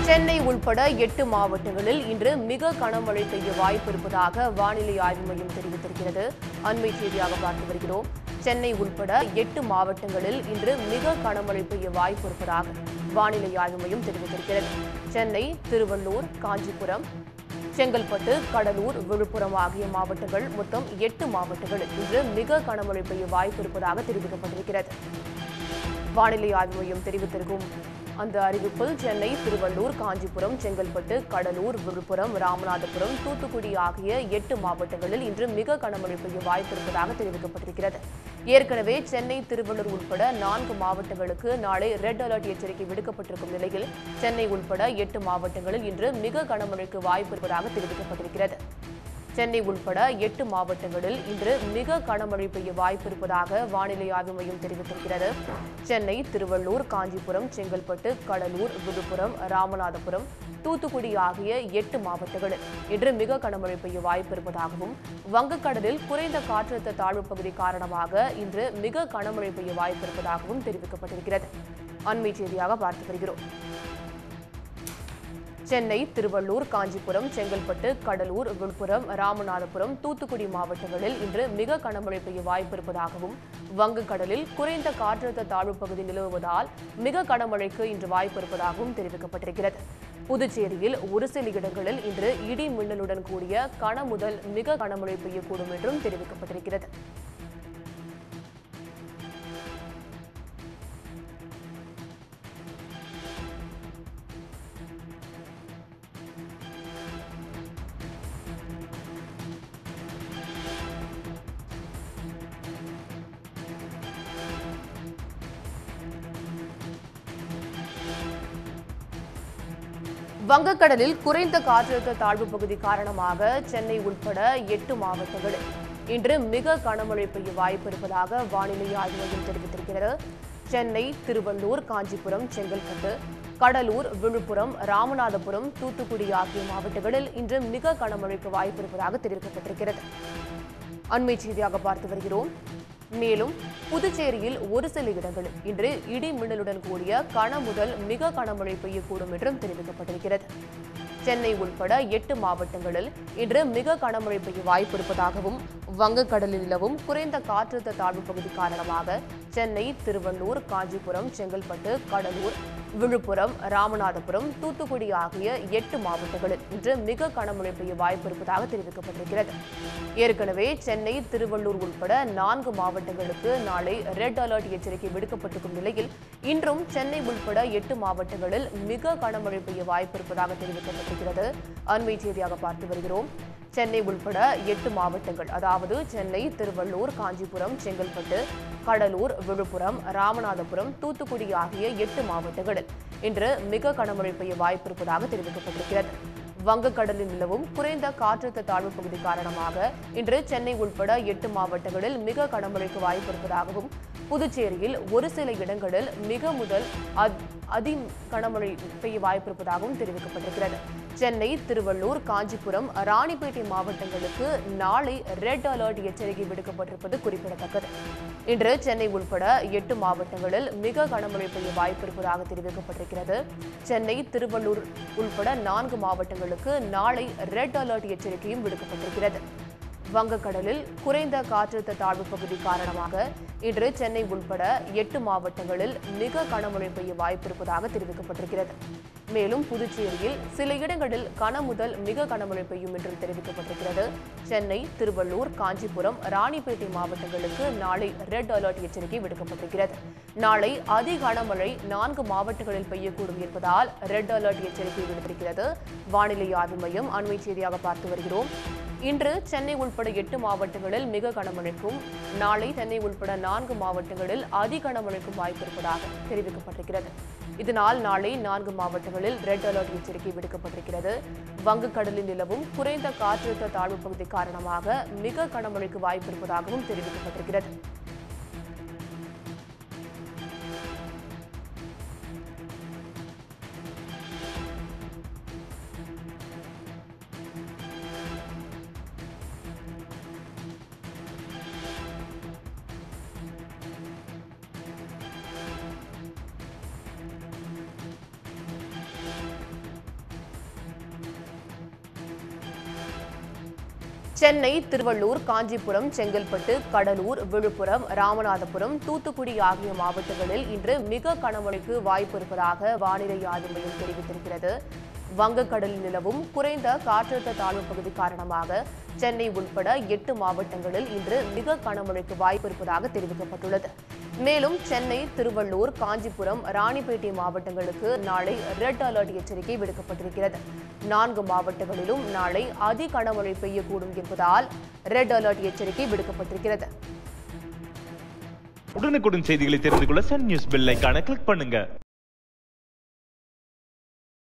சென்னை உள்பட எட்டு மாவட்டங்களில் இன்று மிக கனமழை பெய்ய வாய்ப்பு இருப்பதாக வானிலை ஆய்வு மையம் தெரிவித்திருக்கிறது அண்மை செய்தியாக பார்த்து வருகிறோம் சென்னை உள்பட எட்டு மாவட்டங்களில் இன்று மிக கனமழை பெய்ய வாய்ப்பு இருப்பதாக வானிலை ஆய்வு மையம் தெரிவித்திருக்கிறது சென்னை திருவள்ளூர் காஞ்சிபுரம் செங்கல்பட்டு கடலூர் விழுப்புரம் ஆகிய மாவட்டங்கள் மொத்தம் எட்டு மாவட்டங்களில் இன்று மிக கனமழை பெய்ய வாய்ப்பு இருப்பதாக தெரிவிக்கப்பட்டிருக்கிறது வானிலை ஆய்வு மையம் தெரிவித்திருக்கும் அந்த அறிவிப்பில் சென்னை திருவள்ளூர் காஞ்சிபுரம் செங்கல்பட்டு கடலூர் விழுப்புரம் ராமநாதபுரம் தூத்துக்குடி ஆகிய எட்டு மாவட்டங்களில் இன்று மிக கனமழை பெய்ய வாய்ப்பு இருப்பதாக தெரிவிக்கப்பட்டிருக்கிறது ஏற்கனவே சென்னை திருவள்ளூர் உட்பட நான்கு மாவட்டங்களுக்கு நாளை ரெட் அலர்ட் எச்சரிக்கை விடுக்கப்பட்டிருக்கும் நிலையில் சென்னை உட்பட எட்டு மாவட்டங்களில் இன்று மிக கனமழைக்கு வாய்ப்பு இருப்பதாக தெரிவிக்கப்பட்டிருக்கிறது சென்னை உள்பட எட்டு மாவட்டங்களில் இன்று மிக கனமழை பெய்ய வாய்ப்பு இருப்பதாக வானிலை ஆய்வு மையம் தெரிவித்திருக்கிறது சென்னை திருவள்ளூர் காஞ்சிபுரம் செங்கல்பட்டு கடலூர் விழுப்புரம் ராமநாதபுரம் தூத்துக்குடி ஆகிய எட்டு மாவட்டங்களில் இன்று மிக கனமழை பெய்ய வாய்ப்பு இருப்பதாகவும் வங்கக்கடலில் குறைந்த காற்றழுத்த தாழ்வு பகுதி காரணமாக இன்று மிக கனமழை பெய்ய வாய்ப்பு இருப்பதாகவும் தெரிவிக்கப்பட்டிருக்கிறது அண்மை செய்தியாக பார்த்து வருகிறோம் சென்னை திருவள்ளூர் காஞ்சிபுரம் செங்கல்பட்டு கடலூர் விழுப்புரம் ராமநாதபுரம் தூத்துக்குடி மாவட்டங்களில் இன்று மிக கனமழை பெய்ய வாய்ப்பு இருப்பதாகவும் வங்கக்கடலில் குறைந்த காற்றழுத்த தாழ்வு பகுதி நிலவுவதால் மிக கனமழைக்கு இன்று வாய்ப்பு இருப்பதாகவும் தெரிவிக்கப்பட்டிருக்கிறது புதுச்சேரியில் ஒரு சில இடங்களில் இன்று இடி மின்னலுடன் கூடிய கன முதல் மிக கனமழை பெய்யக்கூடும் என்றும் தெரிவிக்கப்பட்டிருக்கிறது வங்கக்கடலில் குறைந்த காற்றழுத்த தாழ்வு பகுதி காரணமாக சென்னை உட்பட எட்டு மாவட்டங்களில் இன்று மிக கனமழை பெய்ய வாய்ப்பு இருப்பதாக வானிலை ஆய்வு மையம் தெரிவித்திருக்கிறது சென்னை திருவள்ளூர் காஞ்சிபுரம் செங்கல்பட்டு கடலூர் விழுப்புரம் ராமநாதபுரம் தூத்துக்குடி ஆகிய மாவட்டங்களில் இன்று மிக கனமழைக்கு வாய்ப்பு இருப்பதாக தெரிவிக்கப்பட்டிருக்கிறது அண்மை செய்தியாக பார்த்து வருகிறோம் மேலும் புதுச்சேரியில் ஒரு சில இடங்களில் இன்று இடி மின்னலுடன் கூடிய கன முதல் மிக கனமழை பெய்யக்கூடும் என்றும் தெரிவிக்கப்பட்டிருக்கிறது சென்னை உள்பட எட்டு மாவட்டங்களில் இன்று மிக கனமழை பெய்ய வாய்ப்பு இருப்பதாகவும் வங்கக்கடலில் நிலவும் குறைந்த காற்றழுத்த தாழ்வு பகுதி காரணமாக சென்னை திருவள்ளூர் காஞ்சிபுரம் செங்கல்பட்டு கடலூர் விழுப்புரம் ராமநாதபுரம் தூத்துக்குடி ஆகிய எட்டு மாவட்டங்களில் இன்று மிக கனமழை பெய்ய வாய்ப்பு இருப்பதாக தெரிவிக்கப்பட்டிருக்கிறது ஏற்கனவே சென்னை திருவள்ளூர் உட்பட நான்கு மாவட்டங்களுக்கு நாளை ரெட் அலர்ட் எச்சரிக்கை விடுக்கப்பட்டிருக்கும் நிலையில் இன்றும் சென்னை உட்பட எட்டு மாவட்டங்களில் மிக கனமழை பெய்ய வாய்ப்பு இருப்பதாக தெரிவிக்கப்பட்டிருக்கிறது அண்மை செய்தியாக பார்த்து வருகிறோம் சென்னை உள்பட எட்டு மாவட்டங்கள் அதாவது சென்னை திருவள்ளூர் காஞ்சிபுரம் செங்கல்பட்டு கடலூர் விழுப்புரம் ராமநாதபுரம் தூத்துக்குடி ஆகிய எட்டு மாவட்டங்களில் இன்று மிக கனமழை பெய்ய வாய்ப்பு இருப்பதாக தெரிவிக்கப்பட்டிருக்கிறது வங்கக்கடலில் நிலவும் குறைந்த காற்றழுத்த தாழ்வு பகுதி காரணமாக இன்று சென்னை உட்பட எட்டு மாவட்டங்களில் மிக கனமழைக்கு வாய்ப்பு இருப்பதாகவும் புதுச்சேரியில் ஒரு சில இடங்களில் மிக முதல் அத்- அதி கனமழை பெய்ய வாய்ப்பு இருப்பதாகவும் தெரிவிக்கப்பட்டிருக்கிறது சென்னை திருவள்ளூர் காஞ்சிபுரம் ராணிப்பேட்டை மாவட்டங்களுக்கு நாளை ரெட் அலர்ட் எச்சரிக்கை விடுக்கப்பட்டிருப்பது குறிப்பிடத்தக்கது இன்று சென்னை உட்பட எட்டு மாவட்டங்களில் மிக கனமழை பெய்ய வாய்ப்பு இருப்பதாக தெரிவிக்கப்பட்டிருக்கிறது சென்னை திருவள்ளூர் உள்பட நான்கு மாவட்டங்களுக்கு நாளை ரெட் அலர்ட் எச்சரிக்கையும் விடுக்கப்பட்டிருக்கிறது வங்கக்கடலில் குறைந்த காற்றழுத்த தாழ்வு பகுதி காரணமாக இன்று சென்னை உள்பட எட்டு மாவட்டங்களில் மிக கனமழை பெய்ய வாய்ப்பிருப்பதாக தெரிவிக்கப்பட்டிருக்கிறது மேலும் புதுச்சேரியில் சில இடங்களில் கன முதல் மிக கனமழை பெய்யும் என்றும் தெரிவிக்கப்பட்டிருக்கிறது சென்னை திருவள்ளூர் காஞ்சிபுரம் ராணிப்பேட்டை மாவட்டங்களுக்கு நாளை ரெட் அலர்ட் எச்சரிக்கை விடுக்கப்பட்டிருக்கிறது நாளை அதி கனமழை நான்கு மாவட்டங்களில் பெய்யக்கூடும் என்பதால் ரெட் அலர்ட் எச்சரிக்கை விடுத்திருக்கிறது வானிலை ஆய்வு மையம் அண்மை செய்தியாக பார்த்து வருகிறோம் இன்று சென்னை உள்பட எட்டு மாவட்டங்களில் மிக கனமழைக்கும் நாளை சென்னை உள்பட நான்கு மாவட்டங்களில் அதி கனமழைக்கும் வாய்ப்பு இருப்பதாக தெரிவிக்கப்பட்டிருக்கிறது இதனால் நாளை நான்கு மாவட்டங்களில் ரெட் அலர்ட் எச்சரிக்கை விடுக்கப்பட்டிருக்கிறது வங்கக்கடலில் நிலவும் குறைந்த காற்றழுத்த தாழ்வு பகுதி காரணமாக மிக கனமழைக்கு வாய்ப்பு இருப்பதாகவும் தெரிவிக்கப்பட்டிருக்கிறது சென்னை திருவள்ளூர் காஞ்சிபுரம் செங்கல்பட்டு கடலூர் விழுப்புரம் ராமநாதபுரம் தூத்துக்குடி ஆகிய மாவட்டங்களில் இன்று மிக கனமழைக்கு வாய்ப்பு இருப்பதாக வானிலை ஆய்வு மையம் தெரிவித்திருக்கிறது வங்கக்கடலில் நிலவும் குறைந்த காற்றழுத்த தாழ்வு பகுதி காரணமாக சென்னை உட்பட எட்டு மாவட்டங்களில் இன்று மிக கனமழைக்கு வாய்ப்பு இருப்பதாக தெரிவிக்கப்பட்டுள்ளது மேலும் சென்னை திருவள்ளூர் காஞ்சிபுரம் ராணிப்பேட்டை மாவட்டங்களுக்கு நாளை ரெட் அலர்ட் எச்சரிக்கை விடுக்கப்பட்டிருக்கிறது நான்கு மாவட்டங்களிலும் நாளை அதி கனமழை பெய்யக்கூடும் என்பதால் ரெட் அலர்ட் எச்சரிக்கை விடுக்கப்பட்டிருக்கிறது உடனுக்குடன் செய்திகளை தெரிந்து கொள்ள சன் நியூஸ் பெல் ஐகானை கிளிக் பண்ணுங்க